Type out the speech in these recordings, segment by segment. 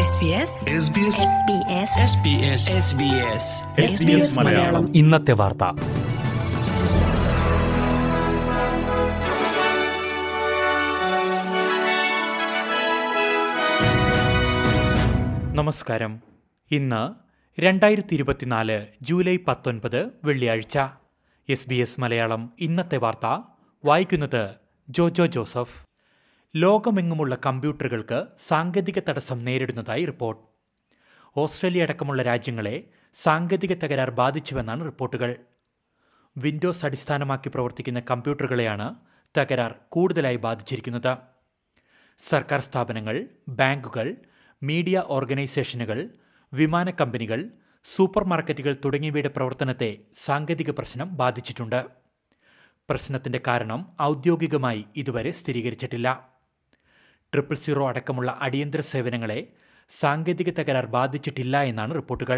മലയാളം ഇന്നത്തെ വാർത്ത നമസ്കാരം ഇന്ന് രണ്ടായിരത്തി ഇരുപത്തിനാല് ജൂലൈ പത്തൊൻപത് വെള്ളിയാഴ്ച എസ് ബി എസ് മലയാളം ഇന്നത്തെ വാർത്ത വായിക്കുന്നത് ജോജോ ജോസഫ് ലോകമെങ്ങുമുള്ള കമ്പ്യൂട്ടറുകൾക്ക് സാങ്കേതിക തടസ്സം നേരിടുന്നതായി റിപ്പോർട്ട് ഓസ്ട്രേലിയ അടക്കമുള്ള രാജ്യങ്ങളെ സാങ്കേതിക തകരാർ ബാധിച്ചുവെന്നാണ് റിപ്പോർട്ടുകൾ വിൻഡോസ് അടിസ്ഥാനമാക്കി പ്രവർത്തിക്കുന്ന കമ്പ്യൂട്ടറുകളെയാണ് തകരാർ കൂടുതലായി ബാധിച്ചിരിക്കുന്നത് സർക്കാർ സ്ഥാപനങ്ങൾ ബാങ്കുകൾ മീഡിയ ഓർഗനൈസേഷനുകൾ വിമാന കമ്പനികൾ സൂപ്പർ മാർക്കറ്റുകൾ തുടങ്ങിയവയുടെ പ്രവർത്തനത്തെ സാങ്കേതിക പ്രശ്നം ബാധിച്ചിട്ടുണ്ട് പ്രശ്നത്തിന്റെ കാരണം ഔദ്യോഗികമായി ഇതുവരെ സ്ഥിരീകരിച്ചിട്ടില്ല ട്രിപ്പിൾ സീറോ അടക്കമുള്ള അടിയന്തര സേവനങ്ങളെ സാങ്കേതിക തകരാർ ബാധിച്ചിട്ടില്ല എന്നാണ് റിപ്പോർട്ടുകൾ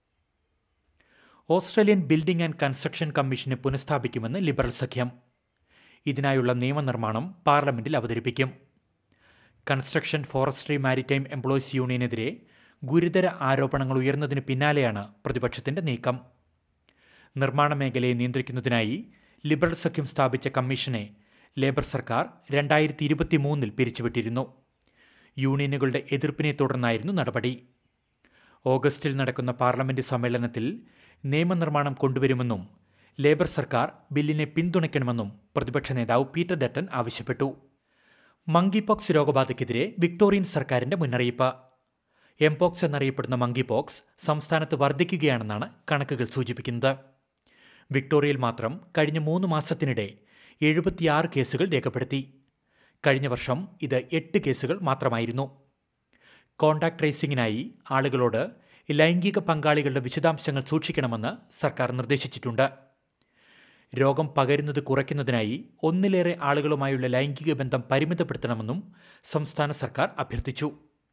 ഓസ്ട്രേലിയൻ ബിൽഡിംഗ് ആൻഡ് കൺസ്ട്രക്ഷൻ കമ്മീഷനെ പുനഃസ്ഥാപിക്കുമെന്ന് ലിബറൽ സഖ്യം ഇതിനായുള്ള നിയമനിർമ്മാണം പാർലമെന്റിൽ അവതരിപ്പിക്കും കൺസ്ട്രക്ഷൻ ഫോറസ്ട്രി മാരിടൈം എംപ്ലോയീസ് യൂണിയനെതിരെ ഗുരുതര ആരോപണങ്ങൾ ഉയർന്നതിന് പിന്നാലെയാണ് പ്രതിപക്ഷത്തിന്റെ നീക്കം നിർമ്മാണ മേഖലയെ നിയന്ത്രിക്കുന്നതിനായി ലിബറൽ സഖ്യം സ്ഥാപിച്ച കമ്മീഷനെ ലേബർ സർക്കാർ രണ്ടായിരത്തി ഇരുപത്തി മൂന്നിൽ പിരിച്ചുവിട്ടിരുന്നു യൂണിയനുകളുടെ എതിർപ്പിനെ തുടർന്നായിരുന്നു നടപടി ഓഗസ്റ്റിൽ നടക്കുന്ന പാർലമെന്റ് സമ്മേളനത്തിൽ നിയമനിർമ്മാണം കൊണ്ടുവരുമെന്നും ലേബർ സർക്കാർ ബില്ലിനെ പിന്തുണയ്ക്കണമെന്നും പ്രതിപക്ഷ നേതാവ് പീറ്റർ ഡട്ടൻ ആവശ്യപ്പെട്ടു മങ്കിപോക്സ് രോഗബാധയ്ക്കെതിരെ വിക്ടോറിയൻ സർക്കാരിന്റെ മുന്നറിയിപ്പ് എംപോക്സ് എന്നറിയപ്പെടുന്ന മങ്കിപോക്സ് സംസ്ഥാനത്ത് വർദ്ധിക്കുകയാണെന്നാണ് കണക്കുകൾ സൂചിപ്പിക്കുന്നത് വിക്ടോറിയയിൽ മാത്രം കഴിഞ്ഞ മൂന്ന് മാസത്തിനിടെ എഴുപത്തിയാറ് കേസുകൾ രേഖപ്പെടുത്തി കഴിഞ്ഞ വർഷം ഇത് എട്ട് കേസുകൾ മാത്രമായിരുന്നു കോണ്ടാക്ട് ട്രേസിംഗിനായി ആളുകളോട് ലൈംഗിക പങ്കാളികളുടെ വിശദാംശങ്ങൾ സൂക്ഷിക്കണമെന്ന് സർക്കാർ നിർദ്ദേശിച്ചിട്ടുണ്ട് രോഗം പകരുന്നത് കുറയ്ക്കുന്നതിനായി ഒന്നിലേറെ ആളുകളുമായുള്ള ലൈംഗിക ബന്ധം പരിമിതപ്പെടുത്തണമെന്നും സംസ്ഥാന സർക്കാർ അഭ്യർത്ഥിച്ചു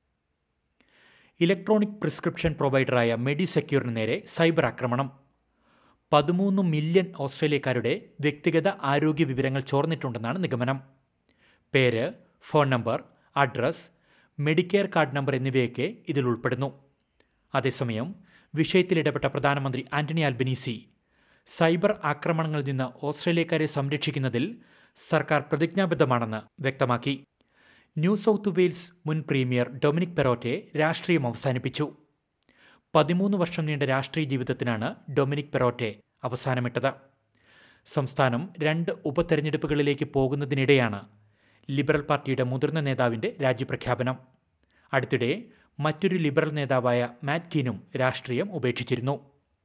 ഇലക്ട്രോണിക് പ്രിസ്ക്രിപ്ഷൻ പ്രൊവൈഡറായ മെഡിസെക്യൂറിന് നേരെ സൈബർ ആക്രമണം പതിമൂന്ന് മില്യൺ ഓസ്ട്രേലിയക്കാരുടെ വ്യക്തിഗത ആരോഗ്യ വിവരങ്ങൾ ചോർന്നിട്ടുണ്ടെന്നാണ് നിഗമനം പേര് phone number address Medicare card number എന്നിവയൊക്കെ ഇതിൽ ഉൾപ്പെടുന്നു അതേസമയം വിഷയത്തിൽ ഇടപെട്ട പ്രധാനമന്ത്രി ആന്റണി ആൽബനീസി സൈബർ ആക്രമണങ്ങളിൽ നിന്ന് ഓസ്ട്രേലിയക്കാരെ സംരക്ഷിക്കുന്നതിൽ സർക്കാർ പ്രതിജ്ഞാബദ്ധമാണെന്ന് വ്യക്തമാക്കി ന്യൂ സൗത്ത് വെയിൽസ് മുൻ പ്രീമിയർ ഡൊമിനിക് പെറോറ്റെ രാഷ്ട്രീയം അവസാനിപ്പിച്ചു പതിമൂന്ന് വർഷം നീണ്ട രാഷ്ട്രീയ ജീവിതത്തിനാണ് ഡൊമിനിക് പെറോറ്റെ അവസാനമിട്ടത് സംസ്ഥാനം രണ്ട് ഉപതെരഞ്ഞെടുപ്പുകളിലേക്ക് പോകുന്നതിനിടെയാണ് ലിബറൽ പാർട്ടിയുടെ മുതിർന്ന നേതാവിന്റെ രാജ്യപ്രഖ്യാപനം അടുത്തിടെ മറ്റൊരു ലിബറൽ നേതാവായ മാറ്റ്കീനും രാഷ്ട്രീയം ഉപേക്ഷിച്ചിരുന്നു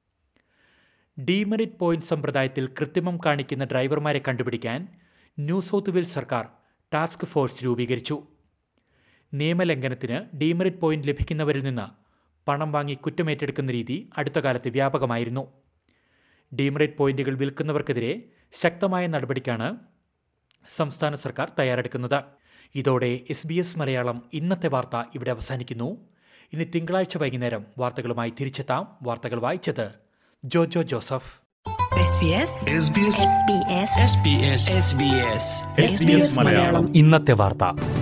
ഡീമെറിറ്റ് പോയിന്റ് സമ്പ്രദായത്തിൽ കൃത്രിമം കാണിക്കുന്ന ഡ്രൈവർമാരെ കണ്ടുപിടിക്കാൻ ന്യൂ സൗത്ത് വെയിൽസ് സർക്കാർ ടാസ്ക് ഫോഴ്സ് രൂപീകരിച്ചു നിയമലംഘനത്തിന് ഡീമെറിറ്റ് പോയിന്റ് ലഭിക്കുന്നവരിൽ നിന്ന് പണം വാങ്ങി കുറ്റമേറ്റെടുക്കുന്ന രീതി അടുത്ത കാലത്ത് വ്യാപകമായിരുന്നു ഡീമെറിറ്റ് പോയിന്റുകൾ വിൽക്കുന്നവർക്കെതിരെ ശക്തമായ നടപടിക്കാണ് സംസ്ഥാന സർക്കാർ തയ്യാറെടുക്കുന്നത് ഇതോടെ എസ് ബി എസ് മലയാളം ഇന്നത്തെ വാർത്ത ഇവിടെ അവസാനിക്കുന്നു ഇനി തിങ്കളാഴ്ച വൈകുന്നേരം വാർത്തകളുമായി തിരിച്ചെത്താം വാർത്തകൾ വായിച്ചത് ജോജോ ജോസഫ് SBS ഇന്നത്തെ വാർത്ത